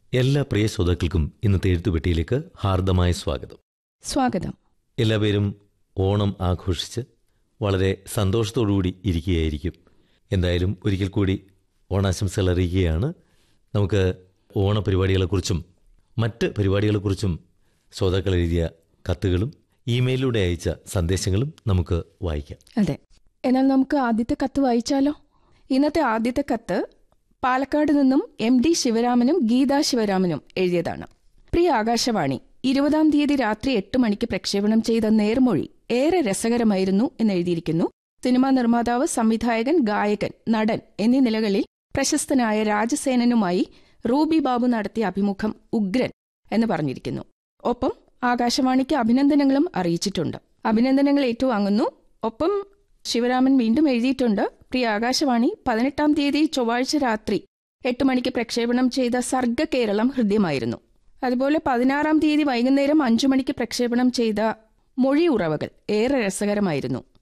എല്ലാ പ്രിയ ശ്രോതാക്കൾക്കും ഇന്നത്തെ എഴുത്തുപെട്ടിയിലേക്ക് ഹാർദമായ സ്വാഗതം സ്വാഗതം എല്ലാവരും ഓണം ആഘോഷിച്ച് വളരെ സന്തോഷത്തോടുകൂടി ഇരിക്കുകയായിരിക്കും എന്തായാലും ഒരിക്കൽ കൂടി ഓണാശംസകൾ അറിയിക്കുകയാണ് നമുക്ക് ഓണപരിപാടികളെക്കുറിച്ചും മറ്റ് പരിപാടികളെക്കുറിച്ചും ശ്രോതാക്കൾ എഴുതിയ കത്തുകളും ഇമെയിലിലൂടെ അയച്ച സന്ദേശങ്ങളും നമുക്ക് വായിക്കാം അതെ എന്നാൽ നമുക്ക് ആദ്യത്തെ കത്ത് വായിച്ചാലോ ഇന്നത്തെ ആദ്യത്തെ കത്ത് പാലക്കാട് നിന്നും എം ഡി ശിവരാമനും ഗീതാ ശിവരാമനും എഴുതിയതാണ് പ്രിയ ആകാശവാണി ഇരുപതാം തീയതി രാത്രി എട്ട് മണിക്ക് പ്രക്ഷേപണം ചെയ്ത നേർമൊഴി ഏറെ രസകരമായിരുന്നു എന്ന് എഴുതിയിരിക്കുന്നു സിനിമാ നിർമ്മാതാവ് സംവിധായകൻ ഗായകൻ നടൻ എന്നീ നിലകളിൽ പ്രശസ്തനായ രാജസേനനുമായി റൂബി ബാബു നടത്തിയ അഭിമുഖം ഉഗ്രൻ എന്ന് പറഞ്ഞിരിക്കുന്നു ഒപ്പം ആകാശവാണിക്ക് അഭിനന്ദനങ്ങളും അറിയിച്ചിട്ടുണ്ട് അഭിനന്ദനങ്ങൾ ഏറ്റുവാങ്ങുന്നു ഒപ്പം ശിവരാമൻ വീണ്ടും എഴുതിയിട്ടുണ്ട് പ്രിയ ആകാശവാണി പതിനെട്ടാം തീയതി ചൊവ്വാഴ്ച രാത്രി എട്ട് മണിക്ക് പ്രക്ഷേപണം ചെയ്ത സർഗ കേരളം ഹൃദ്യമായിരുന്നു അതുപോലെ പതിനാറാം തീയതി വൈകുന്നേരം അഞ്ചു മണിക്ക് പ്രക്ഷേപണം ചെയ്ത മൊഴി ഉറവകൾ ഏറെ രസകരമായിരുന്നു